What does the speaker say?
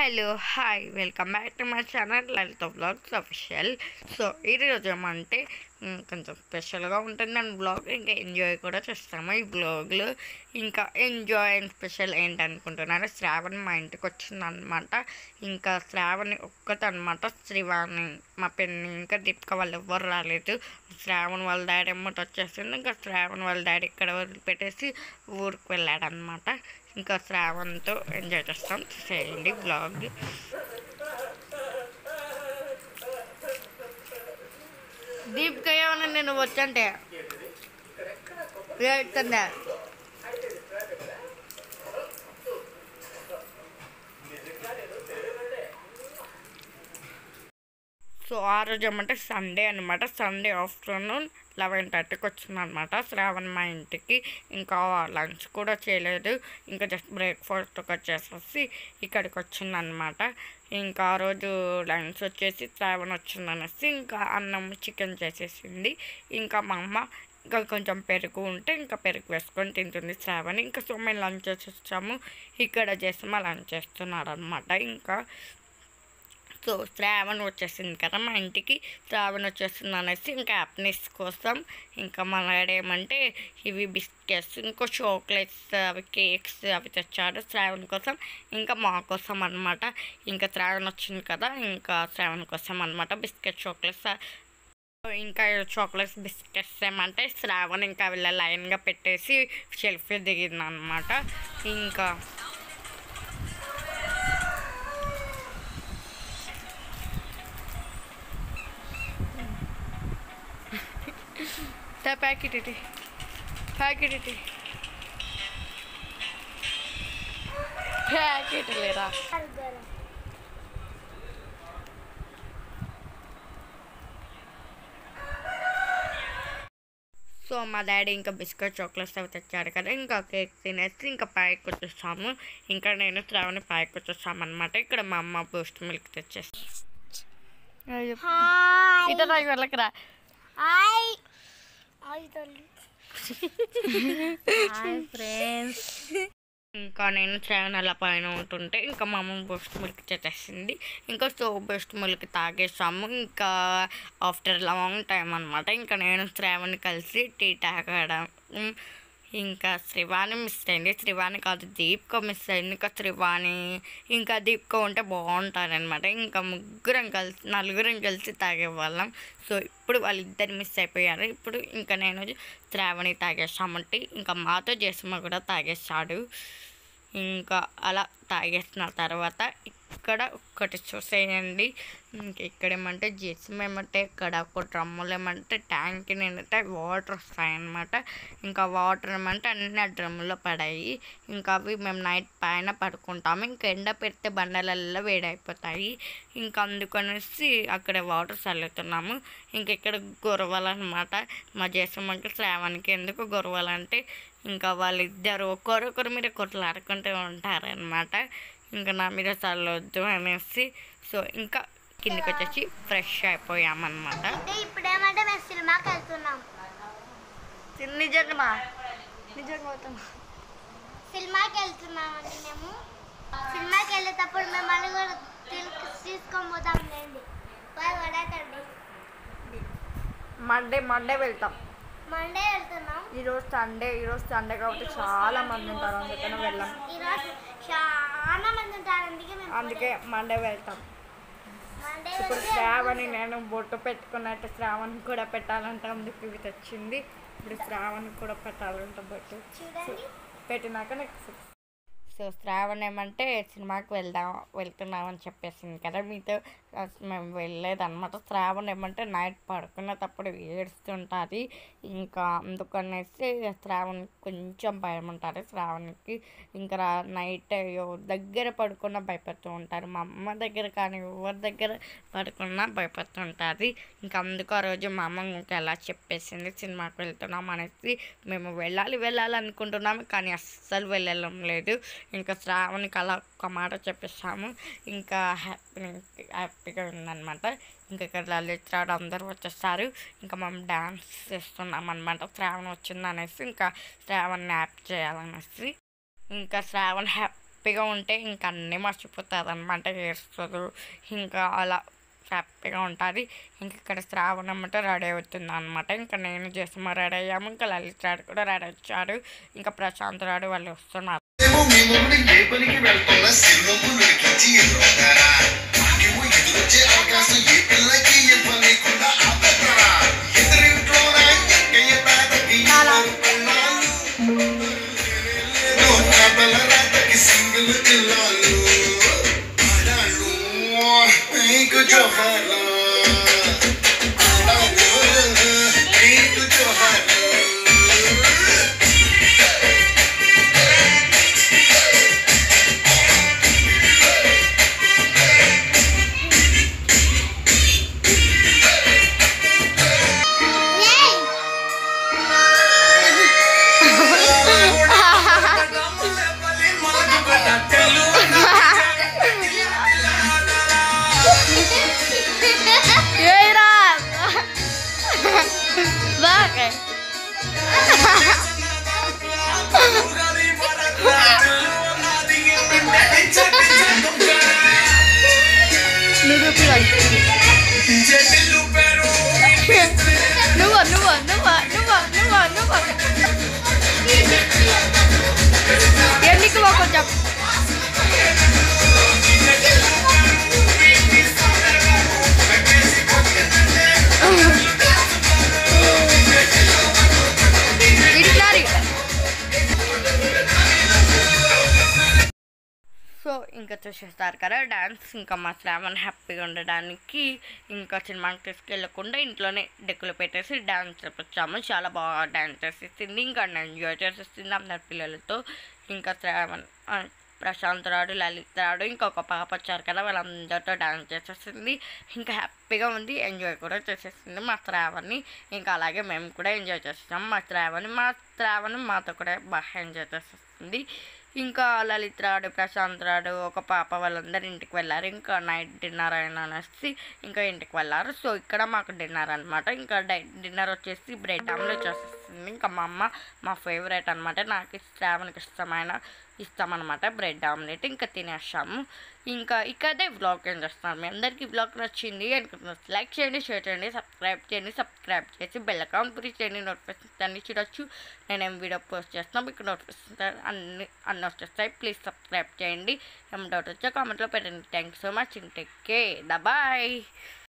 hello hi welcome back to my channel Lalitha blogs official so ఈరోజు ఏమంటే మ్, కొంచెం స్పెషల్గా ఉంటుంది అండ్ బ్లాగ్ ఇంకా ఎంజాయ్ కూడా చేస్తాము ఈ బ్లాగ్లో ఇంకా ఎంజాయ్ అండ్ స్పెషల్ ఏంటనుకుంటున్నారు శ్రావణ్ మా ఇంటికి వచ్చిందనమాట ఇంకా శ్రావణి ఒక్కతనమాట శ్రీవాణి మా పెన్ని ఇంకా దీపిక వాళ్ళు ఎవ్వరు రాలేదు శ్రావణ్ వాళ్ళ డాడీ అమ్మట వచ్చేసింది ఇంకా శ్రావణ్ వాళ్ళ డాడీ ఇక్కడ వదిలిపెట్టేసి ఊరికి వెళ్ళాడనమాట ఇంకా శ్రావణ్తో ఎంజాయ్ చేస్తాం చేయండి బ్లాగ్ దీపిక ఏమన్నా నేను వచ్చంటే ఏడుతుందా సో ఆ రోజు ఏమంటే సండే అనమాట సండే ఆఫ్టర్నూన్ లెవెన్ థర్టీకి వచ్చింది అనమాట శ్రావణ్ మా ఇంటికి ఇంకా లంచ్ కూడా చేయలేదు ఇంకా జస్ట్ బ్రేక్ఫాస్ట్ ఒక చేసేసి ఇక్కడికి వచ్చింది అనమాట ఇంకా ఆ రోజు లంచ్ వచ్చేసి శ్రావణ్ వచ్చిందనేసి ఇంకా అన్నం చికెన్ చేసేసింది ఇంకా మా అమ్మ ఇంకా కొంచెం పెరుగు ఉంటే ఇంకా పెరుగు వేసుకొని తింటుంది శ్రావణి ఇంకా సో మేము లంచ్ చేసేసాము ఇక్కడ చేసి మా లంచ్ చేస్తున్నాడు అనమాట ఇంకా సో శ్రావణ్ వచ్చేసింది కదా మా ఇంటికి శ్రావణ్ వచ్చేసింది అనేసి ఇంకా హ్యాపీనెస్ కోసం ఇంకా మన ఏమంటే ఇవి బిస్కెట్స్ ఇంకో చాక్లెట్స్ అవి కేక్స్ అవి తెచ్చాడు శ్రావణ్ కోసం ఇంకా మా కోసం అనమాట ఇంకా శ్రావణ్ వచ్చింది కదా ఇంకా శ్రావణ్ కోసం అనమాట బిస్కెట్ చాక్లెట్స్ ఇంకా చాక్లెట్స్ బిస్కెట్స్ ఏమంటే శ్రావణ్ ఇంకా వీళ్ళ లైన్గా పెట్టేసి షెల్ఫ్ దిగింది అనమాట ఇంకా తా ప్యాకెట్ ఇటీ ప్యాకెట్ ఇటీ ప్యాకెట్ లేరా సో మా డాడీ ఇంకా బిస్కెట్ చాక్లెట్స్ అవి తెచ్చారు కదా ఇంకా కేక్ తినేసి ఇంకా పైకి వచ్చేసాము ఇంకా నేను శ్రావణి పైకి వచ్చేసాము అనమాట ఇక్కడ మా అమ్మ బూస్ట్ మిల్క్ తెచ్చేసి హాయ్ ఇతర వాళ్ళకి రా హాయ్ హాయ్ తల్లి హాయ్ ఫ్రెండ్స్ ఇంకా నేను శ్రావణ్ అలా పైన ఉంటుంటే ఇంకా మా అమ్మ బెస్ట్ మిల్క్ చేసేసింది ఇంకా సో బెస్ట్ మిల్క్ తాగేసాము ఇంకా ఆఫ్టర్ లాంగ్ టైం అనమాట ఇంకా నేను శ్రావణ్ కలిసి టీ తాగడం ఉమ్, ఇంకా శ్రీవాణి మిస్ అయింది శ్రీవాణి కాదు దీపిక మిస్ అయింది ఇంకా శ్రీవాణి ఇంకా దీపిక ఉంటే బాగుంటారనమాట ఇంకా ముగ్గురం కలిసి నలుగురం కలిసి తాగేవాళ్ళం సో ఇప్పుడు వాళ్ళిద్దరు మిస్ అయిపోయారు ఇప్పుడు ఇంకా నేను శ్రావణి తాగేసామంటే ఇంకా మాతో జేసమ్మ కూడా తాగేసాడు ఇంకా అలా తాగేసిన తర్వాత ఇక్కడ ఒక్కటి చూసేయండి ఇంక ఇక్కడ ఏమంటే జిస్మ్ ఏమంటే ఇక్కడ ఒక డ్రమ్ములు ఏమంటే ట్యాంక్ నిండితే వాటర్ వస్తాయన్నమాట ఇంకా వాటర్ ఏమంటే అన్ని ఆ డ్రమ్ములో పడాయి ఇంకా అవి మేము నైట్ పైన పడుకుంటాము ఇంకా ఎండ పెడితే బండలలో వేడైపోతాయి ఇంకా అందుకనేసి అక్కడ వాటర్ చల్లుతున్నాము ఇంక ఇక్కడ గొరవాలన్నమాట మా జేసమ్మకి శ్రావణ్కి ఎందుకు గొరవాలంటే ఇంకా వాళ్ళిద్దరు ఒకరొకరు మీద కొట్లాడుకుంటూ ఉంటారనమాట ఇంకా నా మీద చల్లొద్దు అనేసి సో ఇంకా కిందికి వచ్చేసి ఫ్రెష్ అయిపోయామన్నమాట అంటే ఇప్పుడు ఏమంటే మేము సినిమాకి వెళ్తున్నాం నిజంగా నిజంగా పోతాం సినిమాకి వెళ్తున్నామండి మేము సినిమాకి వెళ్ళేటప్పుడు మిమ్మల్ని కూడా తీసుకు తీసుకొని పోతాం లేండి బాయ్ వడకండి మండే మండే వెళ్తాం మండే వెళ్తున్నాం ఈరోజు సండే ఈరోజు సండే కాబట్టి చాలా మంది ఉంటారు అందుకని వెళ్ళాం ఈరోజు చాలా మంది ఉంటారు అందుకే మేము అందుకే మండే వెళ్తాం మండే ఇప్పుడు వెళ్తే శ్రావణి నేను బొట్టు పెట్టుకున్నట్టు శ్రావణి కూడా పెట్టాలంటే అందుకు ఇవి తెచ్చింది ఇప్పుడు శ్రావణి కూడా పెట్టాలంట బొట్టు చూడండి పెట్టినాక నెక్స్ట్ సో శ్రావణ్ ఏమంటే సినిమాకి వెళ్దాం వెళ్తున్నామని చెప్పేసింది కదా మీతో అసలు మేము వెళ్ళలేదన్నమాట శ్రావణ్ ఏమంటే నైట్ పడుకునేటప్పుడు ఏడుస్తుంటుంది ఇంకా అందుకనేసి శ్రావణ్ కొంచెం భయం ఉంటుంది శ్రావణ్కి ఇంకా రా- నైట్ అయ్యో దగ్గర పడుకున్న భయపడుతూ ఉంటారు మా అమ్మ దగ్గర కానీ ఎవరి దగ్గర పడుకున్నా భయపడుతూ ఉంటుంది ఇంకా అందుకు ఆ రోజు మా అమ్మ ఇంకా ఎలా చెప్పేసింది సినిమాకి వెళ్తున్నాం అనేసి మేము వెళ్ళాలి వెళ్ళాలి అనుకుంటున్నాము కానీ అస్సలు వెళ్ళడం లేదు ఇంకా శ్రావణికి అలా ఒక్క మాట చెప్పేసాము ఇంకా హ్యాపీ హ్యాపీగా ఉందన్నమాట ఇంకా ఇక్కడ లలిత్ రాడు అందరూ వచ్చేస్తారు ఇంకా మేము డ్యాన్స్ చేస్తున్నాం అనమాట శ్రావణ్ వచ్చింది అనేసి ఇంకా శ్రావణ్ యాప్ చేయాలనేసి ఇంకా శ్రావణ్ హ్యాపీ హ్యాపీగా ఉంటే ఇంకా అన్నీ మర్చిపోతుంది అనమాట చేస్తుంది ఇంకా అలా హ్యాపీగా ఉంటుంది ఇంక ఇక్కడ శ్రావణ్ అమ్మట రెడీ అవుతుంది అనమాట ఇంకా నేను చేసి రెడీ అయ్యాము ఇంకా లలిత్ రాడు కూడా రెడీ వచ్చాడు ఇంకా ప్రశాంత్ రాడు వాళ్ళు వస్తున్నారు ఏమో మీ మొగుడు ఏ పనికి వెళ్తున్నా సిన్నమ్ము నడిపించి ఎదురవుతారా నాకేమో ఎదురొచ్చే అవకాశం ఏ పిల్లకి ఇవ్వలేకుండా ఆపేస్తారా ఎదురింట్లోనా ఎక్కయ్య పేదకి ఇద్దరు పిల్లలు లేదు నా బలరాతకి సింగిల్ పిల్లలు ఆడాళ్ళు మీకు జోహార్లు ఆడాళ్ళు మీకు జోహార్లు ఏరా బాగా నువ్వు నువ్వు నువ్వు నువ్వు నువ్వు నువ్వు నువ్వు ఎందుకు కొంచెం ఇట్లారి సో ఇంకా చూసేస్తారు కదా డాన్స్ ఇంకా మా శ్రావణ్ హ్యాపీగా ఉండడానికి ఇంకా సినిమాకి తీసుకెళ్ళకుండా ఇంట్లోనే డెక్కులు పెట్టేసి డాన్స్ చేపించాము చాలా బాగా డాన్స్ చేసేసింది ఇంకా ఎంజాయ్ చేసేసింది అందరి పిల్లలతో ఇంకా శ్రావణ్ ఆ, ప్రశాంత్ రాడు లలిత్ రాడు ఇంకొక పాప వచ్చారు కదా వాళ్ళందరితో డాన్స్ చేసేసింది ఇంకా హ్యాపీగా ఉంది ఎంజాయ్ కూడా చేసేసింది మా శ్రావణ్ని ఇంకా అలాగే మేము కూడా ఎంజాయ్ చేస్తాం మా శ్రావణి మా శ్రావణి మాతో కూడా బాగా ఎంజాయ్ చేసేస్తుంది ఇంకా లలిత్ రాడు ప్రశాంత్ రాడు ఒక పాప వాళ్ళందరూ ఇంటికి వెళ్ళారు ఇంకా నైట్ డిన్నర్ అయినా అనేసి ఇంకా ఇంటికి వెళ్ళారు సో ఇక్కడ మాకు డిన్నర్ అనమాట ఇంకా డై డిన్నర్ వచ్చేసి బ్రెడ్ ఆమ్లెట్ చేసేస్తుంది ఇంకా మా అమ్మ మా ఫేవరెట్ అనమాట నాకు శ్రావణ్కి ఇష్టమైన ఇస్తామన్నమాట బ్రెడ్ ఆమ్లెట్ ఇంకా తినేస్తాము ఇంకా ఇక్కడే వ్లాగ్ ఏం చేస్తున్నాను మీ అందరికీ వ్లాగ్ నచ్చింది అనుకుంటున్నాను లైక్ చేయండి షేర్ చేయండి సబ్స్క్రైబ్ చేయండి సబ్స్క్రైబ్ చేసి బెల్ అకౌంట్ గురించి చేయండి నోటిఫికేషన్స్ అన్ని చూడొచ్చు నేనేం వీడియో పోస్ట్ చేస్తున్నాం మీకు నోటిఫికేషన్స్ అన్ని అన్నీ వచ్చేస్తాయి ప్లీజ్ సబ్స్క్రైబ్ చేయండి ఏం డౌట్ వచ్చా కామెంట్లో పెట్టండి thank you so much take care the bye